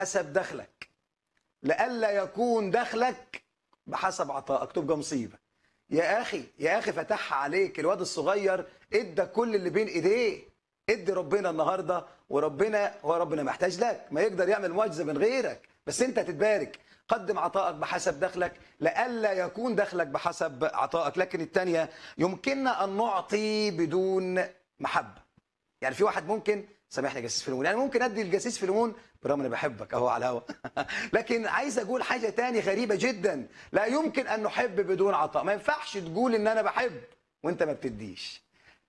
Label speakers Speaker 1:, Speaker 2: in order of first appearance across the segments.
Speaker 1: حسب دخلك لئلا يكون دخلك بحسب عطائك تبقى مصيبه يا اخي يا اخي فتحها عليك الواد الصغير ادى كل اللي بين ايديه ادي ربنا النهارده وربنا هو ربنا محتاج لك ما يقدر يعمل معجزه من غيرك بس انت تتبارك قدم عطائك بحسب دخلك لئلا يكون دخلك بحسب عطائك لكن الثانيه يمكننا ان نعطي بدون محبه يعني في واحد ممكن سامحني يا جاسيس فيلمون يعني ممكن ادي الجاسيس فيلمون برغم اني بحبك اهو على الهوا لكن عايز اقول حاجه تاني غريبه جدا لا يمكن ان نحب بدون عطاء ما ينفعش تقول ان انا بحب وانت ما بتديش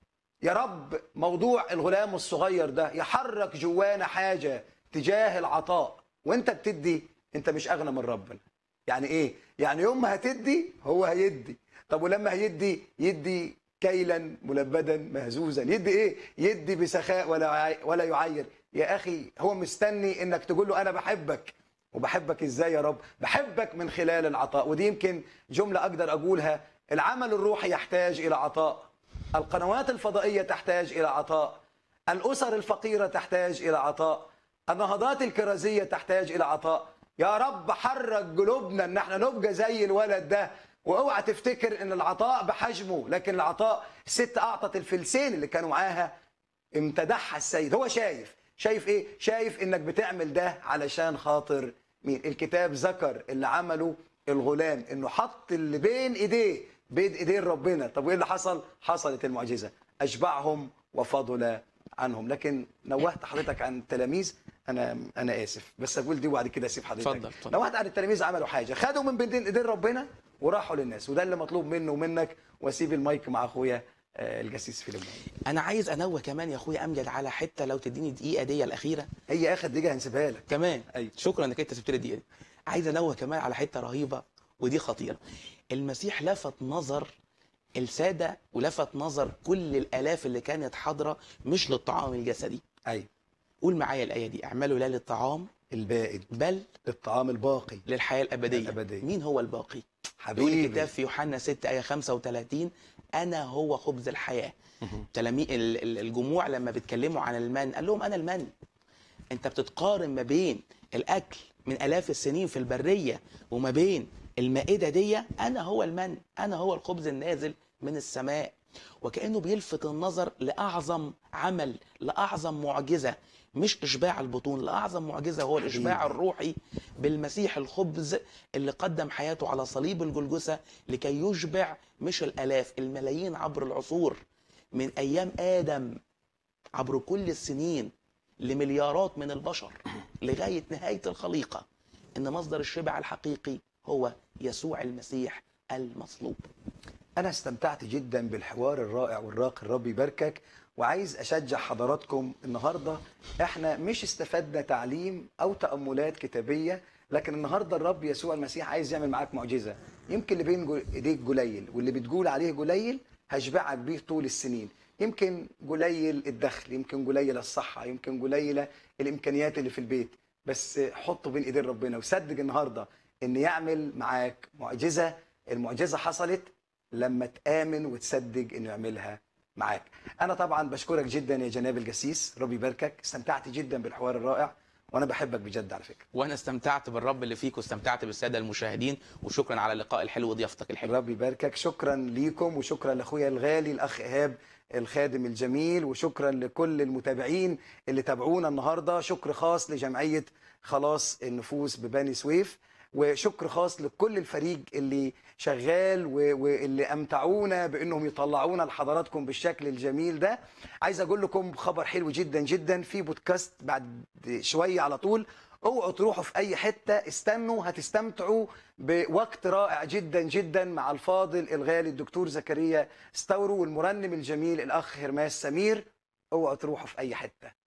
Speaker 1: يا رب موضوع الغلام الصغير ده يحرك جوانا حاجه تجاه العطاء وانت بتدي انت مش اغنى من ربنا يعني ايه يعني يوم ما هتدي هو هيدي طب ولما هيدي يدي كيلا ملبدا مهزوزا يدي ايه يدي بسخاء ولا يعي- ولا يعير يا اخي هو مستني انك تقول له انا بحبك وبحبك ازاي يا رب بحبك من خلال العطاء ودي يمكن جمله اقدر اقولها العمل الروحي يحتاج الى عطاء القنوات الفضائيه تحتاج الى عطاء الاسر الفقيره تحتاج الى عطاء النهضات الكرازيه تحتاج الى عطاء يا رب حرك قلوبنا ان احنا نبقى زي الولد ده واوعى تفتكر ان العطاء بحجمه لكن العطاء الست اعطت الفلسين اللي كانوا معاها امتدحها السيد هو شايف شايف ايه شايف انك بتعمل ده علشان خاطر مين الكتاب ذكر اللي عمله الغلام انه حط اللي بين ايديه بين ايدين ربنا طب وايه اللي حصل حصلت المعجزه اشبعهم وفضل عنهم لكن نوهت حضرتك عن التلاميذ انا انا اسف بس اقول دي وبعد كده اسيب حضرتك
Speaker 2: اتفضل، اتفضل.
Speaker 1: نوهت عن التلاميذ عملوا حاجه خدوا من بين ايدين ربنا وراحوا للناس وده اللي مطلوب منه ومنك واسيب المايك مع اخويا آه، الجسيس فيليمون
Speaker 2: انا عايز انوه كمان يا اخويا امجد على حته لو تديني دقيقه دي الاخيره
Speaker 1: هي اخر دقيقه هنسيبها لك
Speaker 2: كمان
Speaker 1: أيوة.
Speaker 2: شكرا انك انت سبت لي الدقيقه دي عايز انوه كمان على حته رهيبه ودي خطيره المسيح لفت نظر الساده ولفت نظر كل الالاف اللي كانت حاضره مش للطعام الجسدي
Speaker 1: ايوه
Speaker 2: قول معايا الايه دي اعملوا لا للطعام
Speaker 1: البائد
Speaker 2: بل
Speaker 1: الطعام الباقي
Speaker 2: للحياه الابديه
Speaker 1: الأبدية.
Speaker 2: مين هو الباقي يقول
Speaker 1: حبيبي
Speaker 2: الكتاب في يوحنا 6 آية 35 أنا هو خبز الحياة تلاميذ ال- ال- الجموع لما بيتكلموا عن المن قال لهم أنا المن أنت بتتقارن ما بين الأكل من آلاف السنين في البرية وما بين المائدة دي أنا هو المن أنا هو الخبز النازل من السماء وكأنه بيلفت النظر لأعظم عمل لأعظم معجزة مش إشباع البطون لأعظم معجزة هو الإشباع
Speaker 1: حبيبي.
Speaker 2: الروحي بالمسيح الخبز اللي قدم حياته على صليب الجلجسة لكي يشبع مش الآلاف الملايين عبر العصور من أيام آدم عبر كل السنين لمليارات من البشر لغاية نهاية الخليقة إن مصدر الشبع الحقيقي هو يسوع المسيح المصلوب
Speaker 1: انا استمتعت جدا بالحوار الرائع والراقي الرب يباركك وعايز اشجع حضراتكم النهارده احنا مش استفدنا تعليم او تاملات كتابيه لكن النهارده الرب يسوع المسيح عايز يعمل معاك معجزه يمكن اللي بين جو- ايديك قليل واللي بتقول عليه قليل هشبعك بيه طول السنين يمكن قليل الدخل يمكن قليل الصحه يمكن قليله الامكانيات اللي في البيت بس حطه بين ايدين ربنا وصدق النهارده ان يعمل معاك معجزه المعجزه حصلت لما تآمن وتصدق انه يعملها معاك. انا طبعا بشكرك جدا يا جناب الجسيس، ربي يباركك، استمتعت جدا بالحوار الرائع وانا بحبك بجد على فكره.
Speaker 2: وأنا استمتعت بالرب اللي فيك واستمتعت بالسادة المشاهدين وشكرا على اللقاء الحلو وضيافتك الحلوة
Speaker 1: ربي يباركك، شكرا ليكم وشكرا لاخويا الغالي الاخ ايهاب الخادم الجميل وشكرا لكل المتابعين اللي تابعونا النهارده، شكر خاص لجمعيه خلاص النفوس ببني سويف. وشكر خاص لكل الفريق اللي شغال و- واللي امتعونا بانهم يطلعونا لحضراتكم بالشكل الجميل ده عايز اقول لكم خبر حلو جدا جدا في بودكاست بعد شويه على طول اوعوا تروحوا في اي حته استنوا هتستمتعوا بوقت رائع جدا جدا مع الفاضل الغالي الدكتور زكريا استورو والمرنم الجميل الاخ هرماس سمير اوعوا تروحوا في اي حته